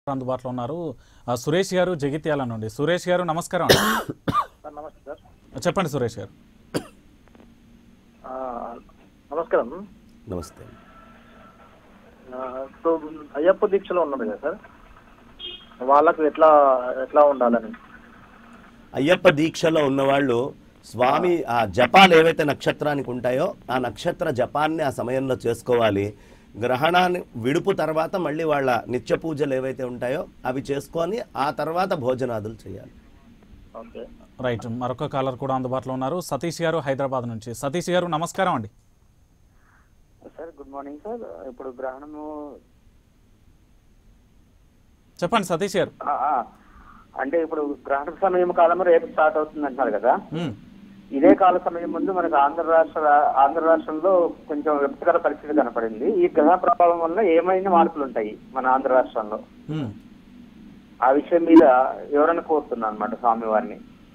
అందుబాటులో ఉన్నారు ఆ, సురేష్ గారు జగిత్యాల నుండి సురేష్ గారు నమస్కారం అండి. సార్ నమస్తే సార్ చెప్పండి సురేష్ గారు ఆ, నమస్కారం నమస్తే ఆ, ఇప్పుడు అయ్యప్ప దీక్షలో ఉన్నారు కదా సార్ వాళ్ళకు ఎట్లా ఎట్లా ఉండాలని అయ్యప్ప దీక్షలో ఉన్నవాళ్ళు స్వామి ఆ జపాలు ఏవైతే నక్షత్రానికి ఉంటాయో ఆ నక్షత్ర జపాన్ని ఆ సమయంలో చేసుకోవాలి గ్రహణాన్ని విడుపు తర్వాత మళ్ళీ వాళ్ళ నిత్య పూజలు ఏవైతే ఉంటాయో అవి చేసుకొని ఆ తర్వాత భోజనాదులు చేయాలి ఓకే రైట్ మరొక కాలర్ కూడా అందుబాటులో ఉన్నారు సతీష్ గారు హైదరాబాద్ నుంచి సతీష్ గారు నమస్కారం అండి సార్ గుడ్ మార్నింగ్ సార్ ఇప్పుడు గ్రహణము చెప్పండి సతీష్ గారు ఆ, ఆ, అంటే ఇప్పుడు గ్రహణ సమయం కాలం రేపు స్టార్ట్ అవుతుంది అంటున్నారు కదా ఉమ్, ఇదే కాల సమయం ముందు మనకు ఆంధ్ర రాష్ట్ర ఆంధ్ర రాష్ట్రంలో కొంచెం విపత్కర పరిస్థితి కనపడింది ఈ గ్రహ ప్రభావం వల్ల ఏమైనా మార్పులు ఉంటాయి మన ఆంధ్ర రాష్ట్రంలో ఉమ్. ఆ విషయం మీద వివరణ కోరుతున్నాను అనమాట స్వామివారిని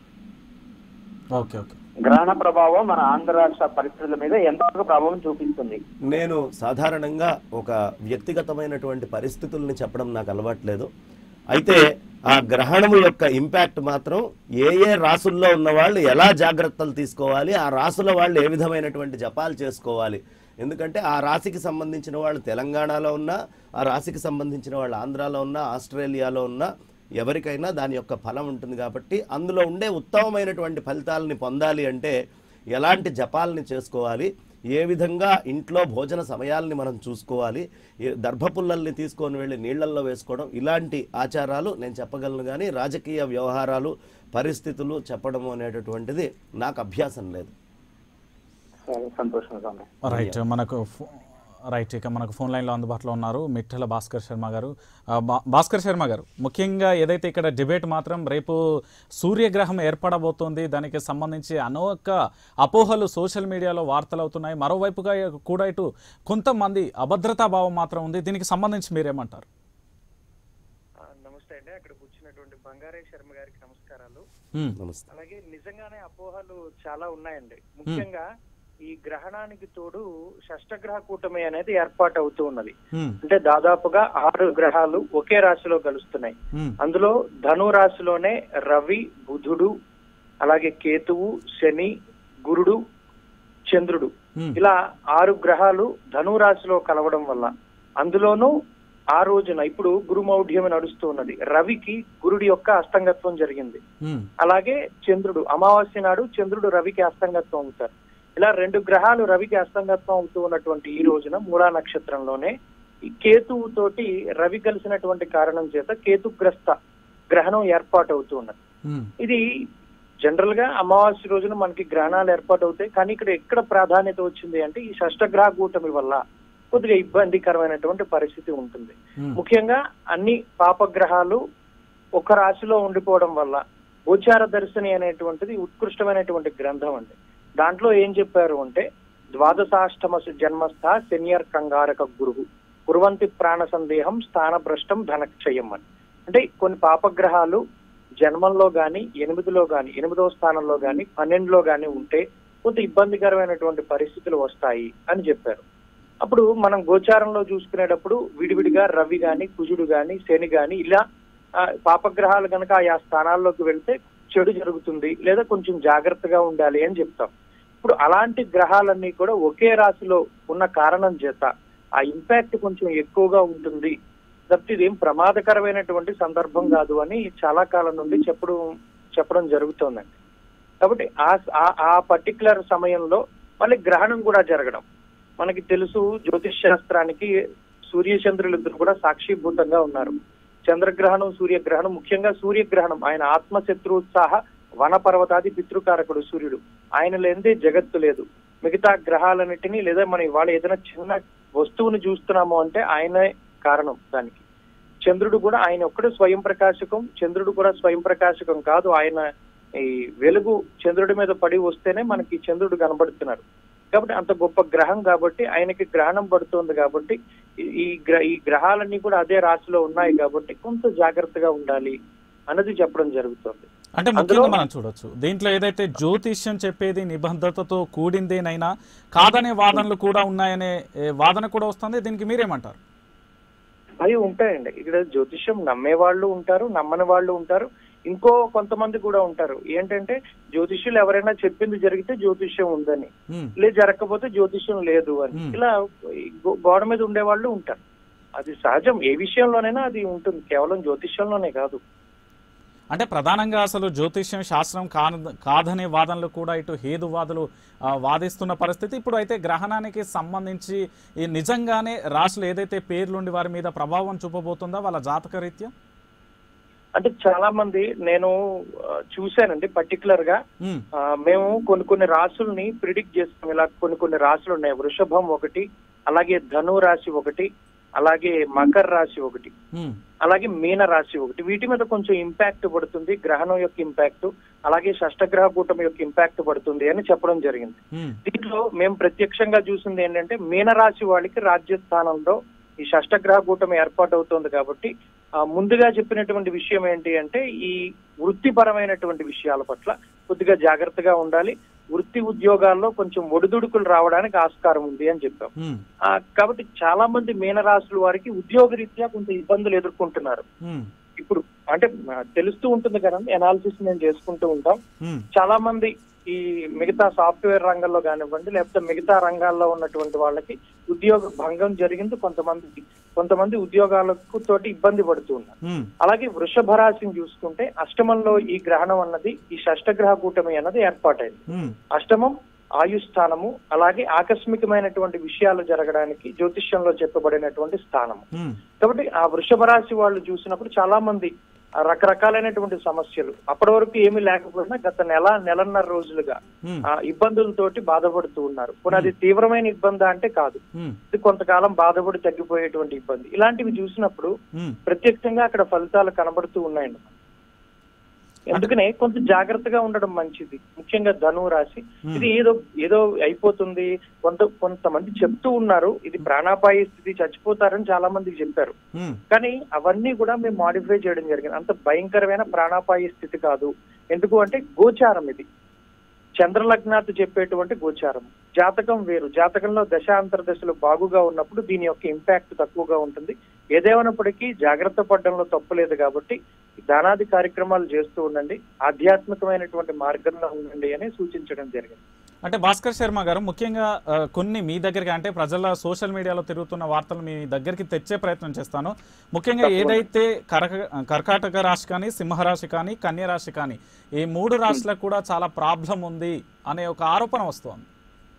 ఓకే ఓకే గ్రహణ ప్రభావం మన ఆంధ్ర రాష్ట్ర పరిస్థితుల మీద ఎంతవరకు ప్రభావం చూపిస్తుంది నేను సాధారణంగా ఒక వ్యక్తిగతమైనటువంటి పరిస్థితుల్ని చెప్పడం నాకు అలవాట్లేదు అయితే ఆ గ్రహణము యొక్క ఇంపాక్ట్ మాత్రం ఏ ఏ రాసుల్లో ఉన్న వాళ్ళు ఎలా జాగ్రత్తలు తీసుకోవాలి ఆ రాసుల వాళ్ళు ఏ విధమైనటువంటి జపాలు చేసుకోవాలి ఎందుకంటే ఆ రాశికి సంబంధించిన వాళ్ళు తెలంగాణలో ఉన్నా ఆ రాశికి సంబంధించిన వాళ్ళు ఆంధ్రాలో ఉన్నా ఆస్ట్రేలియాలో ఉన్నా ఎవరికైనా దాని యొక్క ఫలం ఉంటుంది కాబట్టి అందులో ఉండే ఉత్తమమైనటువంటి ఫలితాలని పొందాలి అంటే ఎలాంటి జపాలని చేసుకోవాలి ఏ విధంగా ఇంట్లో భోజన సమయాల్ని మనం చూసుకోవాలి ఏ దర్భపుల్లల్ని తీసుకొని వెళ్ళి నీళ్ళల్లో వేసుకోవడం ఇలాంటి ఆచారాలు నేను చెప్పగలను కానీ రాజకీయ వ్యవహారాలు పరిస్థితులు చెప్పడం అనేటటువంటిది నాకు అభ్యాసం లేదు సరే సంతోషం స్వామి రైట్ మనకు ఫో- రైట్ ఇక మనకు ఫోన్ లైన్లో అందుబాటులో ఉన్నారు మిట్టల భాస్కర్ శర్మ గారు ఆ, భా- భాస్కర్ శర్మ గారు ముఖ్యంగా ఏదైతే ఇక్కడ డిబేట్ మాత్రం రేపు సూర్యగ్రహం ఏర్పడబోతోంది దానికి సంబంధించి అనేక అపోహలు సోషల్ మీడియాలో వార్తలు అవుతున్నాయి మరోవైపుగా కూడా ఇటు కొంతమంది అభద్రతా భావం మాత్రం ఉంది దీనికి సంబంధించి మీరేమంటారు ఆ, నమస్తే అండి అక్కడికి వచ్చినటువంటి బంగారే శర్మ గారికి నమస్కారాలు ఉమ్, నమస్తే అలాగే నిజంగానే అపోహలు చాలా ఉన్నాయండి ముఖ్యంగా ఈ గ్రహణానికి తోడు షష్టగ్రహ కూటమి అనేది ఏర్పాటు అవుతూ ఉన్నది ఉమ్, అంటే దాదాపుగా ఆరు గ్రహాలు ఒకే రాశిలో కలుస్తున్నాయి ఉమ్, అందులో ధను రాశిలోనే రవి బుధుడు అలాగే కేతువు శని గురుడు చంద్రుడు ఉమ్, ఇలా ఆరు గ్రహాలు ధను రాశిలో కలవడం వల్ల అందులోనూ ఆ రోజున ఇప్పుడు గురుమౌఢ్యం నడుస్తూ ఉన్నది రవికి గురుడి యొక్క అస్తంగత్వం జరిగింది ఉమ్, అలాగే చంద్రుడు అమావాస్య నాడు చంద్రుడు రవికి అస్తంగత్వం అవుతారు ఇలా రెండు గ్రహాలు రవికి అస్తంగత్వం అవుతూ ఉన్నటువంటి ఈ రోజున మూలా నక్షత్రంలోనే ఈ కేతువు తోటి రవి కలిసినటువంటి కారణం చేత కేతుగ్రస్త గ్రహణం ఏర్పాటు అవుతూ ఉన్నది ఉమ్, ఇది జనరల్ గా అమావాస్య రోజున మనకి గ్రహణాలు ఏర్పాటు అవుతాయి కానీ ఇక్కడ ఎక్కడ ప్రాధాన్యత వచ్చింది అంటే ఈ షష్టగ్రహ కూటమి వల్ల కొద్దిగా ఇబ్బందికరమైనటువంటి పరిస్థితి ఉంటుంది ఉమ్, ముఖ్యంగా అన్ని పాపగ్రహాలు ఒక రాశిలో ఉండిపోవడం వల్ల గోచార దర్శని అనేటువంటిది ఉత్కృష్టమైనటువంటి గ్రంథం అండి దాంట్లో ఏం చెప్పారు అంటే ద్వాదశాష్టమ జన్మస్థ శనియర్ కంగారక గురువు కురువంతి ప్రాణ సందేహం స్థానభ్రష్టం ధనక్షయం అని అంటే కొన్ని పాపగ్రహాలు జన్మంలో గాని ఎనిమిదిలో గాని ఎనిమిదో స్థానంలో గాని పన్నెండులో గాని ఉంటే కొంత ఇబ్బందికరమైనటువంటి పరిస్థితులు వస్తాయి అని చెప్పారు అప్పుడు మనం గోచారంలో చూసుకునేటప్పుడు విడివిడిగా రవి గాని కుజుడు గాని శని గాని ఇలా ఆ, పాపగ్రహాలు కనుక ఆయా స్థానాల్లోకి వెళ్తే చెడు జరుగుతుంది లేదా కొంచెం జాగ్రత్తగా ఉండాలి అని చెప్తాం ఇప్పుడు అలాంటి గ్రహాలన్నీ కూడా ఒకే రాశిలో ఉన్న కారణం చేత ఆ ఇంపాక్ట్ కొంచెం ఎక్కువగా ఉంటుంది తప్పితే ఇదేం ప్రమాదకరమైనటువంటి సందర్భం కాదు అని చాలా కాలం నుండి చెప్పడం చెప్పడం జరుగుతోందండి కాబట్టి ఆ ఆ- ఆ పర్టికులర్ సమయంలో మళ్ళీ గ్రహణం కూడా జరగడం మనకి తెలుసు జ్యోతిష్ శాస్త్రానికి సూర్యచంద్రులు ఇద్దరు కూడా సాక్షిభూతంగా ఉన్నారు చంద్రగ్రహణం సూర్యగ్రహణం ముఖ్యంగా సూర్యగ్రహణం ఆయన ఆత్మశత్రుత్సాహ వన పర్వతాది పితృకారకుడు సూర్యుడు ఆయన లేనిదే జగత్తు లేదు మిగతా గ్రహాలన్నిటినీ లేదా మనం ఇవాళ ఏదైనా చిన్న వస్తువుని చూస్తున్నాము అంటే ఆయనే కారణం దానికి చంద్రుడు కూడా ఆయన ఒక్కడే స్వయం ప్రకాశకం చంద్రుడు కూడా స్వయం ప్రకాశకం కాదు ఆయన ఈ వెలుగు చంద్రుడి మీద పడి వస్తేనే మనకి చంద్రుడు కనబడుతున్నాడు కాబట్టి అంత గొప్ప గ్రహం కాబట్టి ఆయనకి గ్రహణం పడుతోంది కాబట్టి ఈ- ఈ గ్ర ఈ గ్రహాలన్నీ కూడా అదే రాశిలో ఉన్నాయి కాబట్టి కొంత జాగ్రత్తగా ఉండాలి అన్నది చెప్పడం జరుగుతుంది అంటే ముఖ్యంగా అందులో- మనం చూడొచ్చు దీంట్లో ఏదైతే జ్యోతిష్యం చెప్పేది నిబద్ధతతో కూడిందేనైనా కాదనే వాదనలు కూడా ఉన్నాయనే ఏ, వాదన కూడా వస్తుంది దీనికి మీరేమంటారు అవి ఉంటాయండి ఇక్కడ జ్యోతిష్యం నమ్మే వాళ్ళు ఉంటారు నమ్మని వాళ్ళు ఉంటారు ఇంకో కొంతమంది కూడా ఉంటారు ఏంటంటే జ్యోతిష్యులు ఎవరైనా చెప్పింది జరిగితే జ్యోతిష్యం ఉందని ఉమ్, లేదు జరగకపోతే జ్యోతిష్యం లేదు అని Hmm. ఇలా ఈ గో- గోడ మీద ఉండే వాళ్ళు ఉంటారు అది సహజం ఏ విషయంలోనైనా అది ఉంటుంది కేవలం జ్యోతిష్యంలోనే కాదు అంటే ప్రధానంగా అసలు జ్యోతిష్యం శాస్త్రం కాన కాదనే వాదనలు కూడా ఇటు హేతువాదులు ఆ, వాదిస్తున్న పరిస్థితి ఇప్పుడు అయితే గ్రహణానికి సంబంధించి ఈ నిజంగానే రాశులు ఏదైతే పేర్లుండి వారి మీద ప్రభావం చూపబోతుందా వాళ్ళ జాతక రీత్యా అంటే చాలా మంది నేను ఆ, చూశానండి పర్టికులర్ గా ఉమ్, ఆ, మేము కొన్ని కొన్ని రాసుల్ని ప్రిడిక్ట్ చేస్తాం ఇలా కొన్ని కొన్ని రాసులు ఉన్నాయి వృషభం ఒకటి అలాగే ధను రాశి ఒకటి అలాగే మకర రాశి ఒకటి ఉమ్, అలాగే మీన రాశి ఒకటి వీటి మీద కొంచెం ఇంపాక్ట్ పడుతుంది గ్రహణం యొక్క ఇంపాక్ట్ అలాగే షష్టగ్రహ కూటమి యొక్క ఇంపాక్ట్ పడుతుంది అని చెప్పడం జరిగింది ఉమ్, దీంట్లో మేము ప్రత్యక్షంగా చూసింది ఏంటంటే మీనరాశి వాళ్ళకి రాజ్యస్థానంలో ఈ షష్టగ్రహ కూటమి ఏర్పాటు అవుతుంది కాబట్టి ఆ, ముందుగా చెప్పినటువంటి విషయం ఏంటి అంటే ఈ వృత్తిపరమైనటువంటి విషయాల పట్ల కొద్దిగా జాగ్రత్తగా ఉండాలి వృత్తి ఉద్యోగాల్లో కొంచెం ఒడిదుడుకులు రావడానికి ఆస్కారం ఉంది అని చెప్పాం ఉమ్, ఆ, కాబట్టి చాలా మంది మీనరాశుల వారికి ఉద్యోగరీత్యా కొంత ఇబ్బందులు ఎదుర్కొంటున్నారు ఉమ్, ఇప్పుడు అంటే ఆ, తెలుస్తూ ఉంటుంది కదండి ఎనాలిసిస్ మేము చేసుకుంటూ ఉంటాం ఉమ్, చాలా మంది ఈ మిగతా సాఫ్ట్వేర్ రంగంలో కానివ్వండి లేకపోతే మిగతా రంగాల్లో ఉన్నటువంటి వాళ్ళకి ఉద్యోగ భంగం జరిగింది కొంతమంది కొంతమంది ఉద్యోగాలకు తోటి ఇబ్బంది పడుతూ ఉన్నారు ఉమ్, అలాగే వృషభ రాశిని చూసుకుంటే అష్టమంలో ఈ గ్రహణం అన్నది ఈ షష్టగ్రహ కూటమి అన్నది ఏర్పాటైంది ఉమ్, అష్టమం ఆయుస్థానము అలాగే ఆకస్మికమైనటువంటి విషయాలు జరగడానికి జ్యోతిష్యంలో చెప్పబడినటువంటి స్థానము ఉమ్, కాబట్టి ఆ వృషభ రాశి వాళ్ళు చూసినప్పుడు చాలా మంది ఆ రకరకాలైనటువంటి సమస్యలు అప్పటి వరకు ఏమీ లేకపోయినా గత నెల నెలన్నర రోజులుగా ఉమ్, ఆ ఇబ్బందులతోటి బాధపడుతూ ఉన్నారు కొన్ని అది తీవ్రమైన ఇబ్బంది అంటే కాదు ఉమ్, ఇది కొంతకాలం బాధపడి తగ్గిపోయేటువంటి ఇబ్బంది ఇలాంటివి చూసినప్పుడు ఉమ్. ప్రత్యక్షంగా అక్కడ ఫలితాలు కనబడుతూ ఉన్నాయండి అందుకనే కొంత జాగ్రత్తగా ఉండడం మంచిది ముఖ్యంగా ధనువు రాశి ఇది ఏదో ఏదో అయిపోతుంది కొంత కొంతమంది చెప్తూ ఉన్నారు ఇది ప్రాణాపాయ స్థితి చచ్చిపోతారని చాలా మందికి చెప్పారు ఉమ్, కానీ అవన్నీ కూడా మేము మాడిఫై చేయడం జరిగింది అంత భయంకరమైన ప్రాణాపాయ స్థితి కాదు ఎందుకు అంటే గోచారం ఇది చంద్రలగ్నాత్ చెప్పేటువంటి గోచారం జాతకం వేరు జాతకంలో దశాంతర దశలు బాగుగా ఉన్నప్పుడు దీని యొక్క ఇంపాక్ట్ తక్కువగా ఉంటుంది ఏదేమైనప్పటికీ జాగ్రత్త పడడంలో తప్పులేదు కాబట్టి దానాది కార్యక్రమాలు చేస్తూ ఉండండి ఆధ్యాత్మికమైనటువంటి మార్గంలో ఉండండి అని సూచించడం జరిగింది అంటే భాస్కర్ శర్మ గారు ముఖ్యంగా ఆ, కొన్ని మీ దగ్గరికి అంటే ప్రజల సోషల్ మీడియాలో తిరుగుతున్న వార్తలు మీ దగ్గరికి తెచ్చే ప్రయత్నం చేస్తాను ముఖ్యంగా ఏదైతే కరక కర్కాటక రాశి కానీ సింహరాశి కానీ కన్య రాశి కానీ ఈ మూడు రాశులకు కూడా చాలా ప్రాబ్లం ఉంది అనే ఒక ఆరోపణ వస్తోంది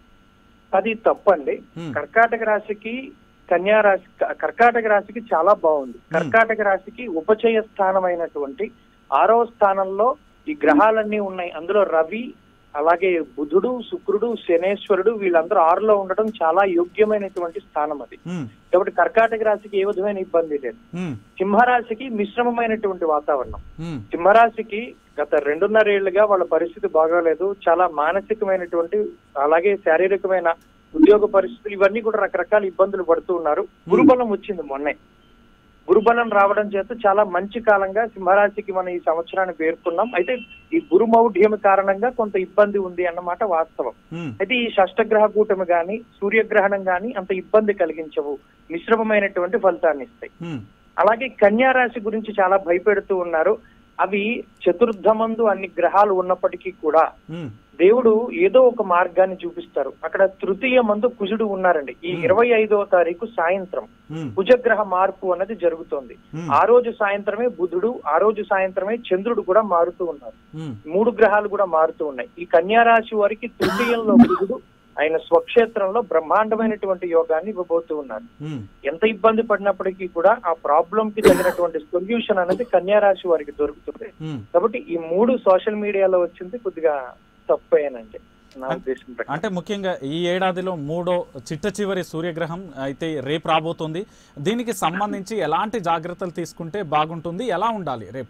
అది తప్పండి Hmm. కర్కాటక రాశికి కన్యా రాశి క- కర్కాటక రాశికి చాలా బాగుంది కర్కాటక రాశికి ఉపచయ స్థానం అయినటువంటి ఆరవ స్థానంలో ఈ గ్రహాలన్నీ ఉన్నాయి అందులో రవి అలాగే బుధుడు శుక్రుడు శనేశ్వరుడు వీళ్ళందరూ ఆరులో ఉండడం చాలా యోగ్యమైనటువంటి స్థానం అది ఉమ్, కాబట్టి కర్కాటక రాశికి ఏ విధమైన ఇబ్బంది లేదు ఉమ్, సింహరాశికి మిశ్రమమైనటువంటి వాతావరణం ఉమ్, సింహరాశికి గత రెండున్నర ఏళ్లుగా వాళ్ళ పరిస్థితి బాగోలేదు చాలా మానసికమైనటువంటి అలాగే శారీరకమైన ఉద్యోగ పరిస్థితులు ఇవన్నీ కూడా రకరకాల ఇబ్బందులు పడుతూ ఉన్నారు గురుబలం వచ్చింది మొన్నే గురుబలం రావడం చేత చాలా మంచి కాలంగా సింహరాశికి మనం ఈ సంవత్సరాన్ని పేర్కొన్నాం అయితే ఈ గురుమౌఢ్యం కారణంగా కొంత ఇబ్బంది ఉంది అన్నమాట వాస్తవం ఉమ్, అయితే ఈ షష్టగ్రహ కూటమి గాని సూర్యగ్రహణం గాని అంత ఇబ్బంది కలిగించవు మిశ్రమమైనటువంటి ఫలితాన్ని ఇస్తాయి ఉమ్, అలాగే కన్యా రాశి గురించి చాలా భయపెడుతూ ఉన్నారు అవి చతుర్థమందు అన్ని గ్రహాలు ఉన్నప్పటికీ కూడా ఉమ్, దేవుడు ఏదో ఒక మార్గాన్ని చూపిస్తారు అక్కడ తృతీయ మందు కుజుడు ఉన్నారండి ఈ ఇరవై ఐదవ తారీఖు సాయంత్రం ఉమ్, కుజగ్రహ మార్పు అన్నది జరుగుతోంది Hmm. ఆ రోజు సాయంత్రమే బుధుడు ఆ రోజు సాయంత్రమే చంద్రుడు కూడా మారుతూ ఉన్నారు ఉమ్, మూడు గ్రహాలు కూడా మారుతూ ఉన్నాయి ఈ కన్యా రాశి వారికి తృతీయంలో బుధుడు ఆయన స్వక్షేత్రంలో బ్రహ్మాండమైనటువంటి యోగాన్ని ఇవ్వబోతూ ఉన్నారు ఉమ్. ఎంత ఇబ్బంది పడినప్పటికీ కూడా ఆ ప్రాబ్లం కి తగినటువంటి సొల్యూషన్ అనేది కన్యా రాశి వారికి దొరుకుతుంది ఉమ్. కాబట్టి ఈ మూడు సోషల్ మీడియాలో వచ్చింది కొద్దిగా తప్పేనండి నా ఉద్దేశం ప్రకారం అంటే ముఖ్యంగా ఈ ఏడాదిలో మూడో చిట్ట చివరి సూర్యగ్రహం అయితే రేపు రాబోతుంది దీనికి సంబంధించి ఎలాంటి జాగ్రత్తలు తీసుకుంటే బాగుంటుంది ఎలా ఉండాలి రేపు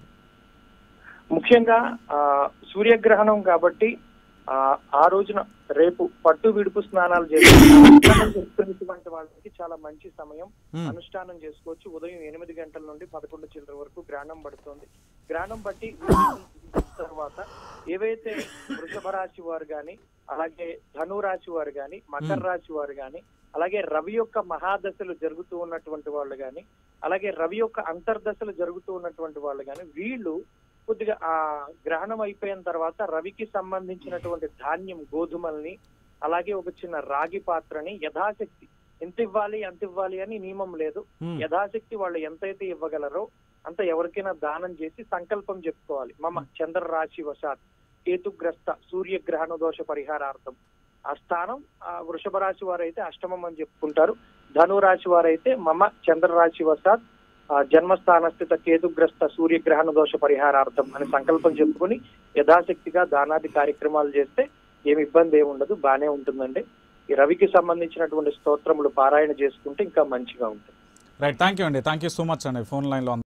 ముఖ్యంగా ఆ సూర్యగ్రహణం కాబట్టి ఆ ఆ రోజున రేపు పట్టు విడుపు స్నానాలు చేసి అనుష్ఠానం చేసుకునేటువంటి వాళ్ళకి చాలా మంచి సమయం Hmm. అనుష్ఠానం చేసుకోవచ్చు ఉదయం ఎనిమిది గంటల నుండి పదకొండు చిల్లర వరకు గ్రహణం పడుతుంది గ్రహణం బట్టి తర్వాత ఏవైతే వృషభ రాశి వారు గాని అలాగే ధను రాశి వారు గాని మకర రాశి వారు గాని అలాగే రవి యొక్క మహాదశలు జరుగుతూ ఉన్నటువంటి వాళ్ళు కానీ అలాగే రవి యొక్క అంతర్దశలు జరుగుతూ ఉన్నటువంటి వాళ్ళు కానీ వీళ్ళు కొద్దిగా ఆ గ్రహణం అయిపోయిన తర్వాత రవికి సంబంధించినటువంటి ధాన్యం గోధుమల్ని అలాగే ఒక చిన్న రాగి పాత్రని యథాశక్తి ఎంత ఇవ్వాలి అంత ఇవ్వాలి అని నియమం లేదు Hmm. యథాశక్తి వాళ్ళు ఎంతైతే ఇవ్వగలరో అంత ఎవరికైనా దానం చేసి సంకల్పం చెప్పుకోవాలి మమ చంద్ర రాశి వశాత్ కేతుగ్రస్త సూర్యగ్రహణ దోష పరిహారార్థం ఆ స్థానం ఆ వృషభ రాశి వారైతే అష్టమం అని చెప్పుకుంటారు ధను రాశి వారైతే మమ చంద్ర రాశి వశాత్ ఆ జన్మస్థాన స్థిత కేతుగ్రస్త సూర్యగ్రహణ దోష పరిహారార్థం అని సంకల్పం చెప్పుకొని యథాశక్తిగా దానాది కార్యక్రమాలు చేస్తే ఏమి ఇబ్బంది ఏమి ఉండదు బానే ఉంటుందండి ఈ రవికి సంబంధించినటువంటి స్తోత్రములు పారాయణ చేసుకుంటే ఇంకా మంచిగా ఉంటుంది రైట్ థ్యాంక్ యూ అండి థ్యాంక్ యూ సో మచ్ అండి ఫోన్ లైన్లో